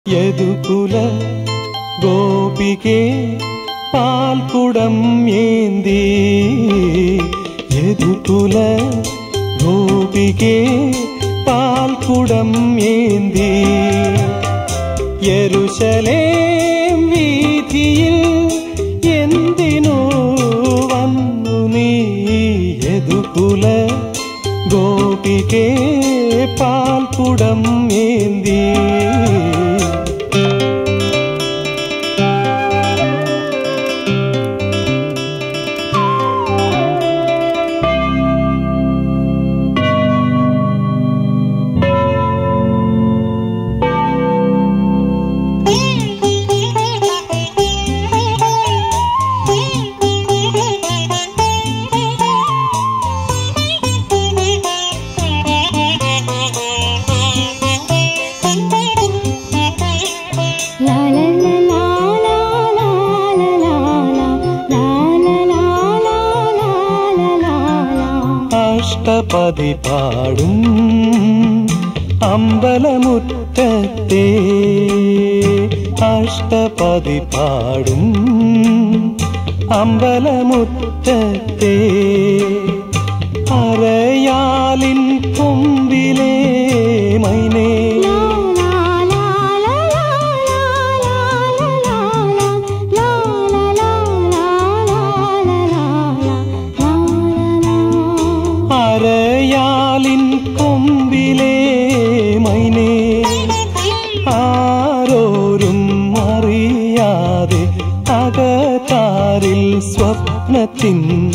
യദുകുല ഗോപികെ പാൽക്കുടം ഏന്തി യദുകുല ഗോപികെ പാൽക്കുടം ഏന്തി യരുശലേം വീഥിയിൽ എന്തിനു വന്നു നീ Yadukula ഗോപികെ പാൽക്കുടം ഏന്തി La la la la la la la la la la la la la la la Ashtapadi പാടും അമ്പലമുറ്റത്തെ അഷ്ടപതി പാടും അമ്പലമുറ്റത്തെ അരയാലിൻ കൊമ്പിലെ മൈനേ അരയാലിൻ കൊമ്പിലെ മൈനേ ആരോരും അറിയാതെ അകത്താരിൽ സ്വപ്നത്തിൻ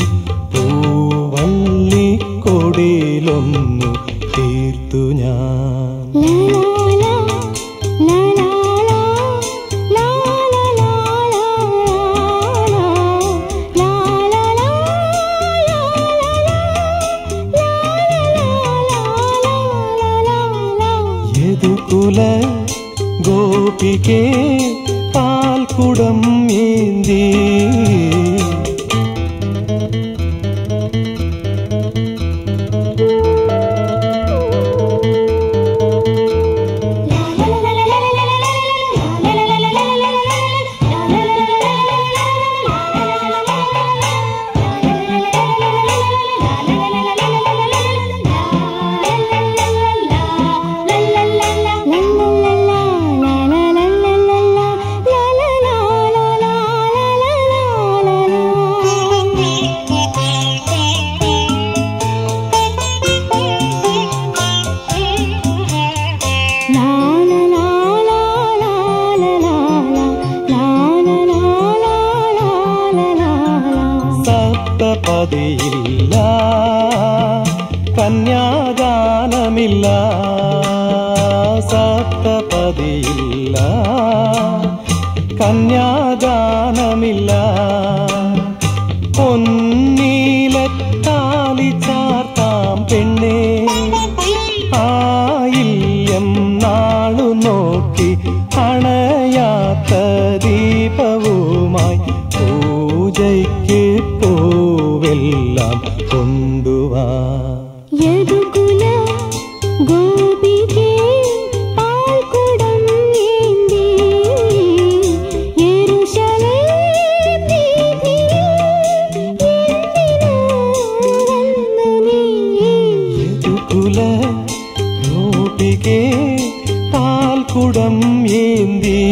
പൂവള്ളി കൊടിയിലൊന്നു തീർത്തു ഞാൻ യദുകുല ഗോപികെ പാൽക്കുടം ഏന്തി സപ്തപതിയില്ല കന്യാദാനമില്ല സപ്തപതിയില്ല കന്യാദാനമില്ല പൊന്നീലത്താലി ചാർത്താം പെണ്ണേ ആയില്യം നാളു നോക്കി അണയാത്ത ദീപവുമായി പൂജയ്ക്ക് പൂവെല്ലാം കൊണ്ടുവാ യദുകുല ഗോപികേ പാൽക്കുടം ഏന്തി യെരൂശലേം വീഥിയിൽ എന്തിനു വന്നു നീ യദുകുല ഗോപികെ പാൽക്കുടം ഏന്തി